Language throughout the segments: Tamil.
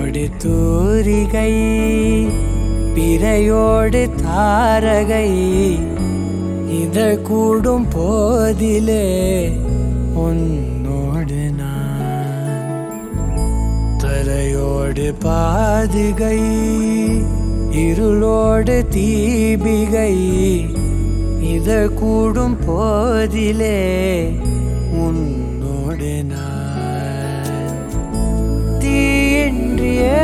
திரையோடு தூரிகை பிறையோடு தாரகை இதழ் கூடும் போதிலே உன்னோடு நான் தரையோடு பாதிகை இருளோடு தீபிகை இதழ் கூடும் போதிலே உன்னோடு நான் தீயின்றியே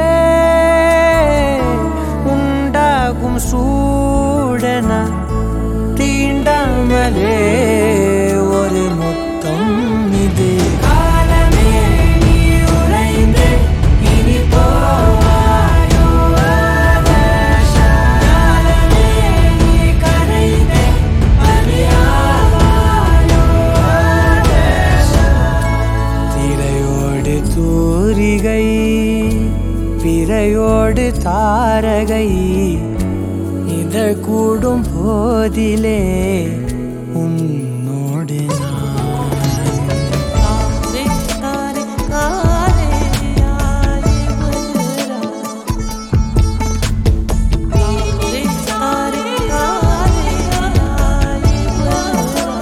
உண்டாகும் சூடன தீண்டாமலே ஒரு மொத்தம் இது காலமே நீ உறைந்து இனி போவாயோ ஆகாசமே நீ கரைந்து பலியாவாயோ திரையோடு தூரிகை பிறையோடு தாரகை இதழ் கூடும் போதிலே உன்னோடு நான் காலே காலே காலே ஆயே மதுரா காலே காலே காலே ஆயே மதுரா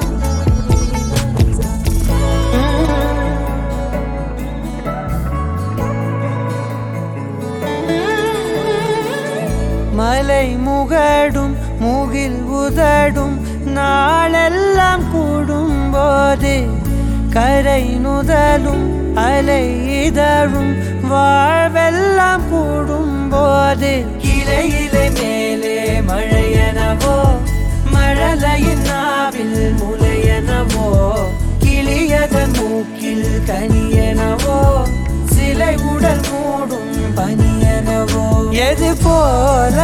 மலை முகடும் முகில் உதடும் நாளெல்லாம் கூடும் போது கரை நுதலும் அலை இதழும் வாழ்வெல்லாம் கூடும் போது இலை இலை மேலே மழையனவோ மழலையின் நாவில் முளையனவோ கிளியதன் மூக்கில் கனியனவோ சிலை உடல் மூடும் பனியனவோ எது போல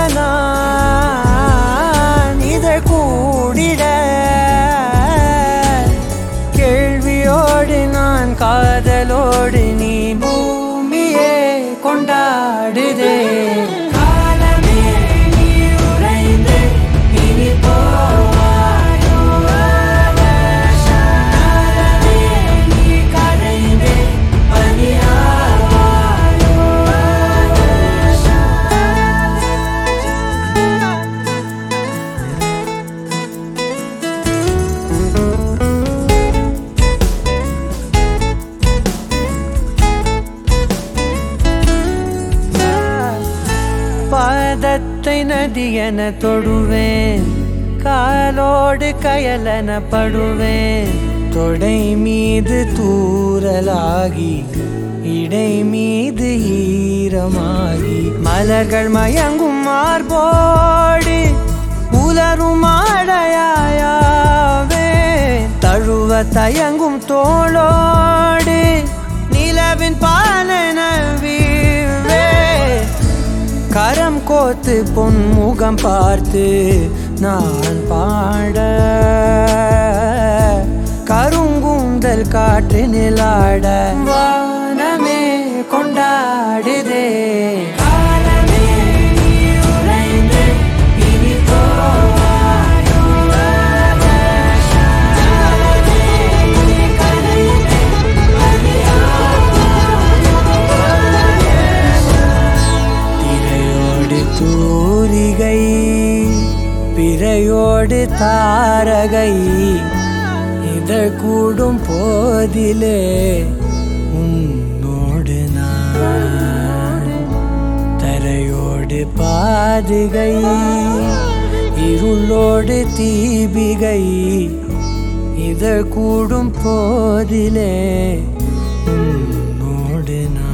நான் இதை கூடிட கேள்வியோடு நான் காதலோடு நீ பூமியே கொண்டாடுதே காலமே நீ உறைந்து இனி போவாயோ ஆகாசமே நீ கரைந்து பனியாவாயோ பாதத்தை நதியென தொடுவேன் காலோடு கயலென படுவேன் தொடை மீது தூறலாகி இடை மீது ஈரமாகி மலர்கள் மயங்கும் மார்போடு உலரும் ஆடையாயாவே தழுவ தயங்கும் தோளோடு நிலவின் பாலன வீழ்வே கரம் கோத்து பொன்முகம் பார்த்து நான் பாட கருங்கூந்தல் காற்று நிலாட வானமே கொண்டாடுதே காலமே நீ உறைந்து இனி போவாயோ ஆகாசமே நீ கரைந்து திரையோடு தூரிகை பிறையோடு தாரகை இதழ் கூடும் போதிலே உன்னோடு நான் தரையோடு பாதுகை இருளோடு தீபிகை இதழ் கூடும் போதிலே உன்னோடு நான்